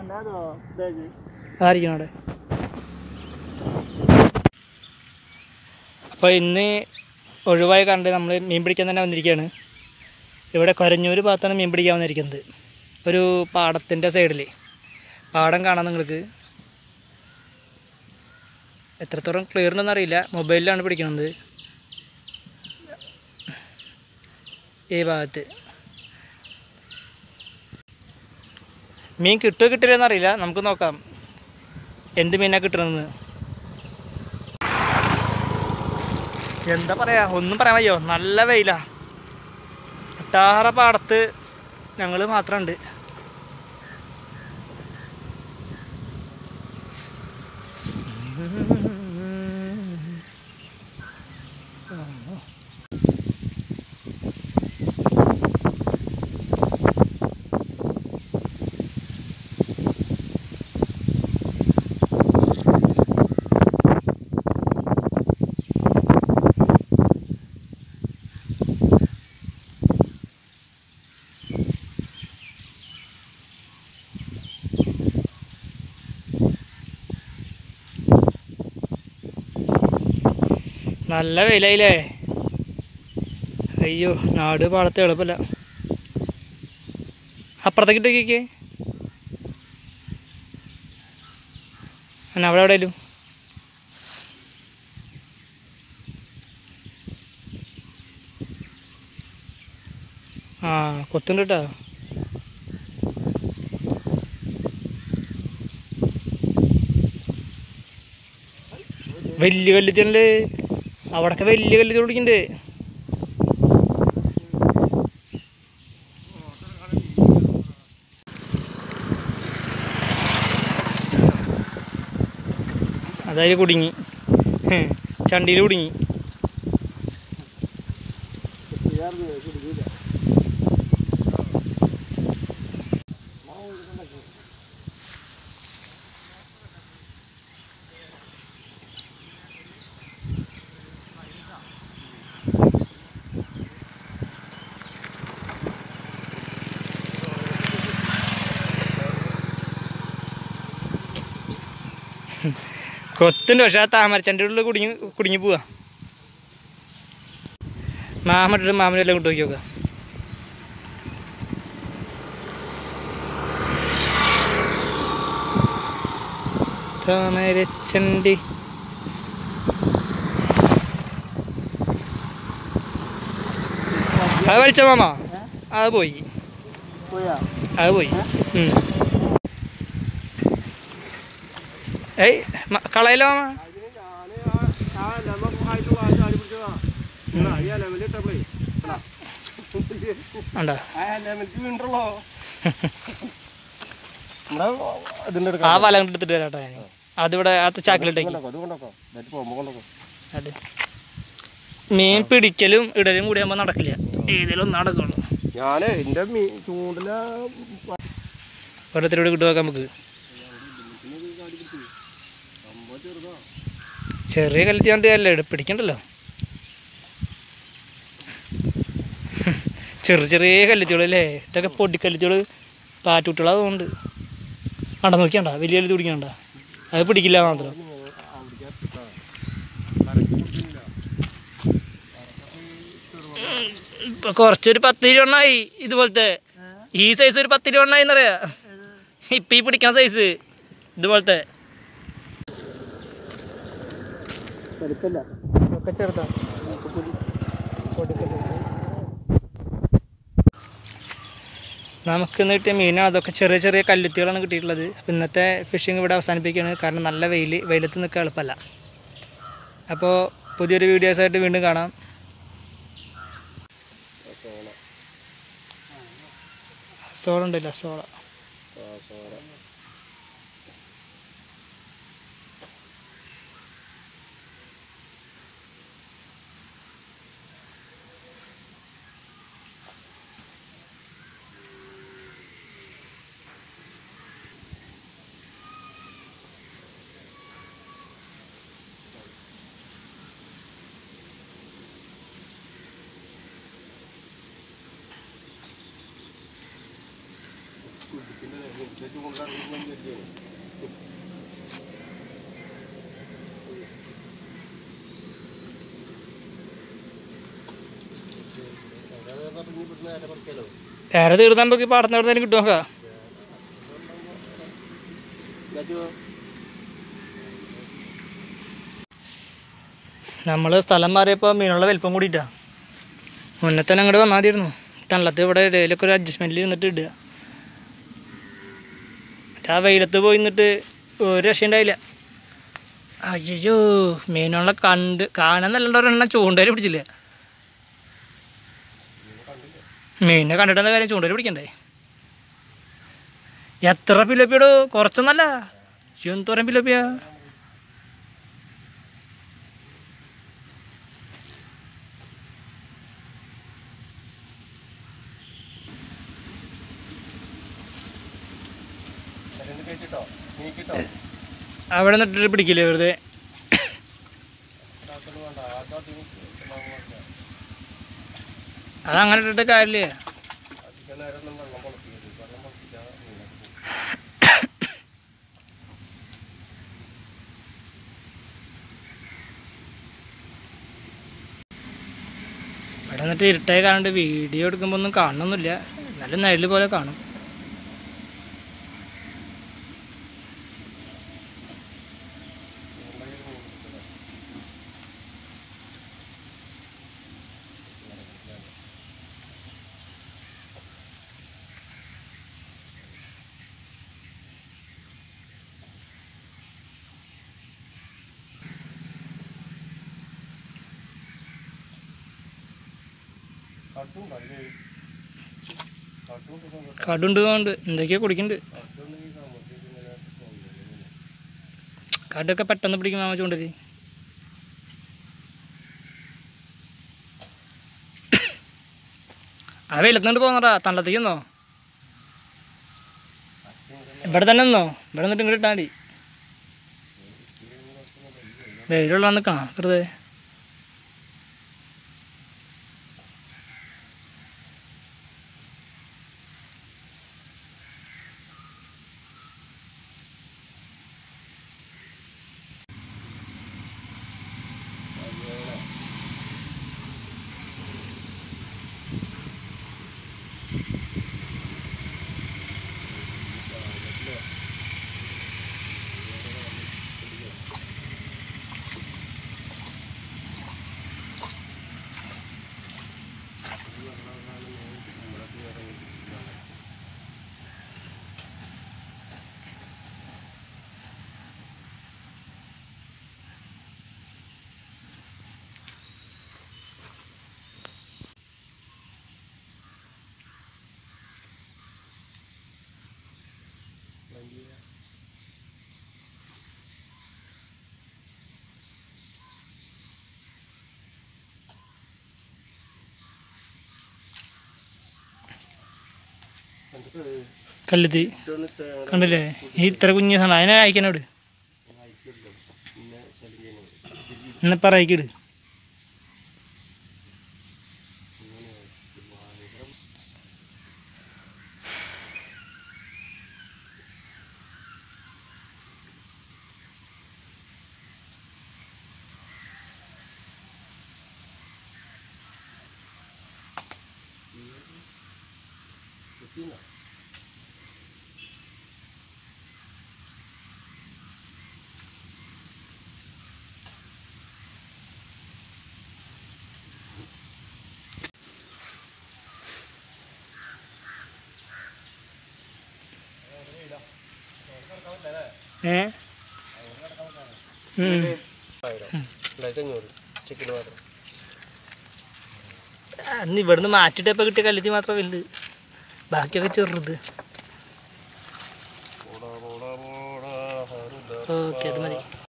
ആയിരിക്കണം അവിടെ അപ്പോൾ ഇന്ന് ഒഴിവായി കണ്ട് നമ്മൾ മീൻ പിടിക്കാൻ തന്നെ വന്നിരിക്കുകയാണ് ഇവിടെ കൊരഞ്ഞൂർ ഭാഗത്താണ് മീൻ പിടിക്കാൻ വന്നിരിക്കുന്നത് ഒരു പാടത്തിൻ്റെ സൈഡിൽ പാടം കാണാം നിങ്ങൾക്ക് എത്രത്തോളം ക്ലിയർ ഉണ്ടെന്ന് അറിയില്ല മൊബൈലിലാണ് പിടിക്കുന്നത് ഈ ഭാഗത്ത് മീൻ കിട്ടുമോ കിട്ടില്ലെന്ന് അറിയില്ല നമുക്ക് നോക്കാം എന്ത് മീനാണ് കിട്ടണമെന്ന് എന്താ പറയാ ഒന്നും പറയാൻ വയ്യോ നല്ല വെയിലാ ഒട്ടാറ പാടത്ത് ഞങ്ങൾ മാത്രമുണ്ട് നല്ല വെയിലായില്ലേ അയ്യോ നാട് പാടത്ത് എളുപ്പമില്ല അപ്പുറത്തേക്ക് ഇട്ടേക്കേ അവിടെ എവിടെയാലും ആ കൊത്തുണ്ട് കേട്ടോ വലിയ കല്ലിച്ചുണ്ട് അവിടൊക്കെ വലിയ കല്ലിച്ച് കുടിക്കുന്നുണ്ട് അതായത് കുടുങ്ങി ചണ്ടിയിൽ കുടുങ്ങി കൊത്തുണ്ട് പക്ഷെ ആ താമരച്ചൻ്റെ ഉള്ളിൽ കുടുങ്ങി കുടുങ്ങി പോവാ മാമട്ടിട്ട് മാമനെല്ലാം കൊണ്ട് നോക്കി നോക്കാം താമരച്ചണ്ടി അത് വലിച്ച മാമ അത് പോയി അത് പോയി ഉം. ഏയ് മ- കളയല്ലോ മാമ ഉണ്ടോ ആ വല കൊണ്ട് എടുത്തിട്ട് വരാട്ടോ ഞാൻ അതിവിടെ ആ ചാക്കിലിട്ടേക്ക് അത് മീൻ പിടിക്കലും ഇടലും കൂടി ആകുമ്പോൾ നടക്കില്ല ഏതെങ്കിലും ഒന്ന് നടക്കുള്ളൂ ഞാന് എന്റെ മീ- ചൂണ്ടില ഓരോരുത്തരോട് കിട്ടുവാക്കാം നമുക്ക് ചെറിയ കല്ലത്തി കൊണ്ട് അല്ലേ പിടിക്കണ്ടല്ലോ ചെറിയ ചെറിയ കല്ലുത്തികൾ അല്ലേ ഇതൊക്കെ പൊടിക്കല്ലുത്തികൾ പാറ്റുകുട്ടികൾ അതുകൊണ്ട് കണ്ട നോക്കിയണ്ട വലിയ കല്ലുത്തി പിടിക്കണ്ട അത് പിടിക്കില്ല മാത്രം ഇപ്പൊ കുറച്ചൊരു പത്ത് ഇരുപണ്ണായി ഇതുപോലത്തെ ഈ സൈസ് ഒരു പത്ത് ഇരുപണ്ണായി എന്നറിയാ ഇപ്പൊ ഈ പിടിക്കാൻ സൈസ് ഇതുപോലത്തെ ഒക്കെ ചെറുതാണ് നമുക്ക് ഇന്ന് കിട്ടിയ മീനാണ് അതൊക്കെ ചെറിയ ചെറിയ കല്ലുത്തികളാണ് കിട്ടിയിട്ടുള്ളത് അപ്പോൾ ഇന്നത്തെ ഫിഷിംഗ് ഇവിടെ അവസാനിപ്പിക്കുകയാണ് കാരണം നല്ല വെയിൽ വെയിലത്ത് നിൽക്കാൻ എളുപ്പമല്ല അപ്പോൾ പുതിയൊരു വീഡിയോസായിട്ട് വീണ്ടും കാണാം സോള ഉണ്ടല്ലോ സോള വേറെ തീർന്നാകുമ്പോൾ ഈ പാടത്തിന് അവിടെ തന്നെ കിട്ടും നോക്കാം നമ്മൾ സ്ഥലം മാറിയപ്പോൾ മീനുള്ള വലിപ്പം കൂടിയിട്ടാണ് മുന്നേ തന്നെ അങ്ങോട്ട് വന്നാൽ മതിയായിരുന്നു തള്ളത്ത് ഇവിടെ ഇടയിലൊക്കെ ഒരു അഡ്ജസ്റ്റ്മെൻറ്റിൽ നിന്നിട്ട് ഇടുക മറ്റേ ആ വെയിലത്ത് പോയി നിന്നിട്ട് ഒരു രക്ഷയുണ്ടായില്ല അയ്യോ മീനുള്ള കണ്ട് കാണാൻ നല്ല ഒരെണ്ണം ചൂണ്ടയിൽ പിടിച്ചില്ല മീനിനെ കണ്ടിട്ടെന്താ കാര്യം ചൂണ്ടയിൽ പിടിക്കണ്ടേ എത്ര പിലോപ്പിയോടോ കുറച്ചൊന്നല്ല എന്തോരം പിലോപ്പിയാ കേട്ടോ നീക്കിട്ടോ അവിടെ നിന്നിട്ട് പിടിക്കില്ലേ വെറുതെ ഇതാക്കുന്നു വേണ്ട ആദ്യം അതങ്ങനെ ഇട്ടിട്ട് കാര്യമില്ല അധിക നേരം ഒന്നും വെള്ളം പൊളപ്പിക്കരുത് വെള്ളം പൊളപ്പിച്ചാൽ മീനൊക്കെ പോകും ഇവിടെ നിന്നിട്ട് ഇരുട്ടായി കാണാണ്ട് വീഡിയോ എടുക്കുമ്പോൾ ഒന്നും കാണണമെന്നില്ല നല്ല നിഴല് പോലെ കാണും കട്ടുണ്ടോ അതില് കട്ടുണ്ട് കടുണ്ട് കൊണ്ട് എന്തൊക്കെയോ കുടിക്കുന്നുണ്ട് കട്ടുണ്ട് ഈ സമുദ്രത്തിൽ ഇങ്ങനെ പോകുന്നില്ല. കടൊക്കെ പെട്ടെന്ന് പിടിക്കും മാമ ചൂണ്ടല് ആ വെയിലത്തുനിന്ന് പോന്നടാ തണ്ടത്തേക്ക് നിന്നോ ഇവിടെ തന്നെ നിന്നോ ഇവിടെ നിന്നിട്ട് ഇങ്ങോട്ട് ഇട്ടാൽ മതി വെയിലുള്ള നിൽക്കണം വെറുതെ എന്നിട്ട് കല്ലുത്തി ഇതൊന്ന് തേങ്ങ കണ്ടില്ലേ ഈ ഇത്ര കുഞ്ഞു സാധനം അതിനെ അയക്കാനോട് അയക്കില്ല. പിന്നെ ശല്യം ചെയ്യുന്നത്. എന്നിപ്പോൾ അയക്കിട് കുത്തിയുണ്ടോ? ഏ ഉം. ആയിരം. രണ്ടായിരത്തി അഞ്ഞൂറ് ചിക്കൻ മാത്രം അന്ന് ഇവിടുന്ന് മാറ്റിയിട്ടപ്പോൾ കിട്ടിയ കല്ലുത്തി മാത്രം വലുത് ബാക്കിയൊക്കെ ചെറുത് പോടാ പോടാ പോടാ ഹരുദ ഓക്കെ അത് മതി